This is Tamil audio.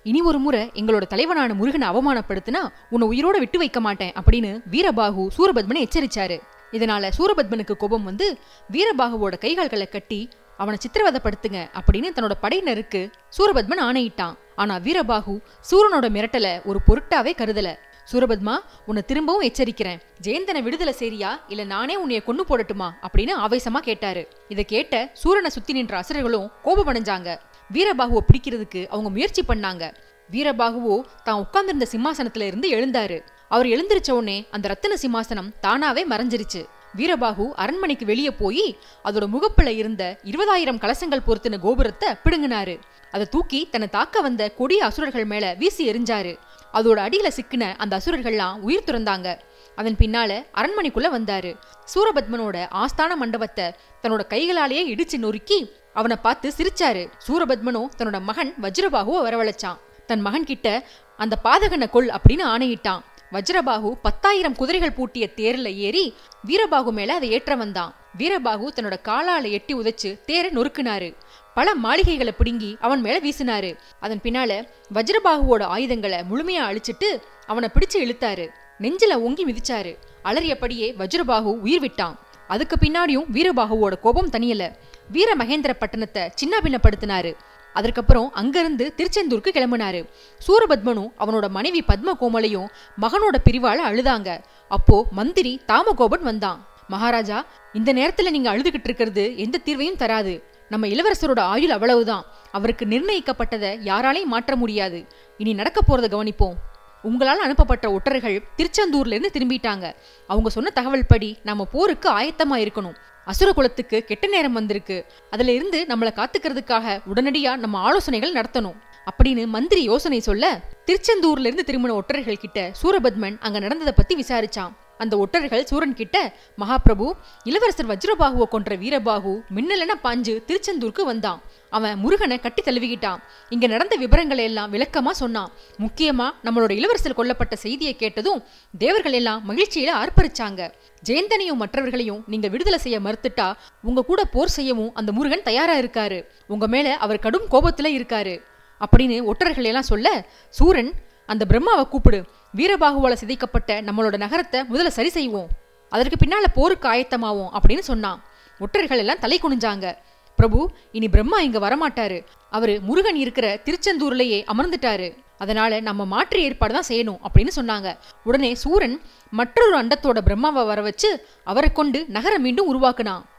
இனி ஒரு முறை எங்களோட தலைவனான முருகனை அவமானப்படுத்தினா உன்னை உயிரோட விட்டு வைக்க மாட்டேன் அப்படின்னு வீரபாகு சூரபத்மனை எச்சரிச்சாரு இதனால சூரபத்மனுக்கு கோபம் வந்து வீரபாகுவோட கைகால்களை கட்டி அவனை சித்திரவதைப்படுத்துங்க அப்படின்னு தன்னோட படையினருக்கு சூரபத்மன் ஆணையிட்டான் ஆனா வீரபாகு சூரனோட மிரட்டல ஒரு பொருட்டாவே கருதல சூரபத்மா உன்னை திரும்பவும் எச்சரிக்கிறேன் ஜெயந்தனை விடுதலை சரியா இல்ல நானே உன்னைய கொண்டு போடட்டுமா அப்படின்னு ஆவேசமா கேட்டாரு இதை கேட்ட சூரனை சுத்தி நின்ற அசுரர்களும் கோபமடைஞ்சாங்க வீரபாகுவை பிடிக்கிறதுக்கு அவங்க முயற்சி பண்ணாங்க வீரபாகுவோ தான் உட்கார்ந்திருந்த சிம்மாசனத்துல இருந்து எழுந்தாரு அவர் எழுந்திருச்ச உடனே அந்த ரத்தின சிம்மாசனம் தானாவே மறைஞ்சிருச்சு வீரபாகு அரண்மனைக்கு வெளியே போய் அதோட முகப்புல இருந்த இருபதாயிரம் கலசங்கள் பொருத்தின கோபுரத்தை பிடுங்கினாரு அதை தூக்கி தன்னை தாக்க வந்த கொடிய அசுரர்கள் மேல வீசி எறிஞ்சாரு அதோட அடியில சிக்கின அந்த அசுரர்கள்லாம் உயிர் துறந்தாங்க அதன் பின்னால அரண்மனைக்குள்ள வந்தாரு சூரபத்மனோட ஆஸ்தான மண்டபத்தை தன்னோட கைகளாலேயே இடிச்சு நொறுக்கி அவனை பார்த்து சிரிச்சாரு சூரபத்மனோ தன்னோட மகன் வஜ்ரபாகுவை வரவழைச்சான் தன் மகன் கிட்ட அந்த பாதகனை கொல் அப்படின்னு ஆணையிட்டான் வஜ்ரபாகு பத்தாயிரம் குதிரைகள் பூட்டிய தேர்ல ஏறி வீரபாகு மேல அதை ஏற்ற வந்தான் வீரபாகு தன்னோட காலால எட்டி உதைச்சு தேரை நொறுக்குனாரு பல மாளிகைகளை பிடுங்கி அவன் மேல வீசினாரு அதன் பின்னால வஜ்ரபாகுவோட ஆயுதங்களை முழுமையா அழிச்சிட்டு அவனை பிடிச்சு இழுத்தாரு நெஞ்சில ஒங்கி மிதிச்சாரு அலறியபடியே வஜ்ரபாகு உயிர் விட்டான் அதுக்கு பின்னாடியும் வீரபாகுவோட கோபம் தனியல வீர மகேந்திர பட்டணத்தை சின்னாபின்னப்படுத்தினாரு அதற்கப்புறம் அங்கிருந்து திருச்செந்தூருக்கு கிளம்பினாரு சூரபத்மனும் அவனோட மனைவி பத்ம கோமலையும் மகனோட பிரிவால அழுதாங்க அப்போ மந்திரி தாமகோபன் வந்தான் மகாராஜா இந்த நேரத்துல நீங்க அழுதுகிட்டு இருக்கிறது எந்த தீர்வையும் தராது நம்ம இளவரசரோட ஆயுள் அவ்வளவுதான் அவருக்கு நிர்ணயிக்கப்பட்டதை யாராலையும் மாற்ற முடியாது இனி நடக்க போறத கவனிப்போம் உங்களால் அனுப்பப்பட்ட ஒற்றர்கள் திருச்செந்தூர்ல இருந்து திரும்பிட்டாங்க அவங்க சொன்ன தகவல் படி நம்ம போருக்கு ஆயத்தமா இருக்கணும் அசுர குலத்துக்கு கெட்ட நேரம் வந்திருக்கு அதுல இருந்து நம்மளை காத்துக்கிறதுக்காக உடனடியா நம்ம ஆலோசனைகள் நடத்தணும் அப்படின்னு மந்திரி யோசனை சொல்ல திருச்செந்தூர்ல இருந்து திரும்பின ஒற்றர்கள் கிட்ட சூரபத்மன் அங்க நடந்ததை பத்தி விசாரிச்சான் அந்த ஒற்றர்கள் சூரன் கிட்ட மகாபிரபு இளவரசர் வஜ்ரபாகுவை கொன்ற வீரபாகு மின்னலென பாஞ்சு திருச்செந்தூருக்கு வந்தான் அவன் முருகனை கட்டி தழுவிக்கிட்டான் இங்க நடந்த விவரங்களை எல்லாம் விளக்கமா சொன்னான் முக்கியமா நம்மளோட இளவரசர் கொல்லப்பட்ட செய்தியை கேட்டதும் தேவர்கள் எல்லாம் மகிழ்ச்சியில ஆர்ப்பரிச்சாங்க ஜெயந்தனையும் மற்றவர்களையும் நீங்க விடுதலை செய்ய மறுத்துட்டா உங்க கூட போர் செய்யவும் அந்த முருகன் தயாரா இருக்காரு உங்க மேல அவர் கடும் கோபத்துல இருக்காரு அப்படின்னு ஒற்றர்கள் எல்லாம் சொல்ல சூரன் அந்த பிரம்மாவை கூப்பிடு வீரபாகுவால சிதைக்கப்பட்ட நம்மளோட நகரத்தை முதல்ல சரி செய்வோம் அதற்கு பின்னால போருக்கு ஆயத்தமாவோம் அப்படின்னு சொன்னான் ஒற்றர்கள் எல்லாம் தலை குனிஞ்சாங்க பிரபு இனி பிரம்மா இங்க வரமாட்டாரு அவரு முருகன் இருக்கிற திருச்செந்தூர்லயே அமர்ந்துட்டாரு அதனால நம்ம மாற்று ஏற்பாடு தான் செய்யணும் அப்படின்னு சொன்னாங்க உடனே சூரன் மற்றொரு அண்டத்தோட பிரம்மாவை வர வச்சு அவரை கொண்டு நகரம் மீண்டும் உருவாக்குனான்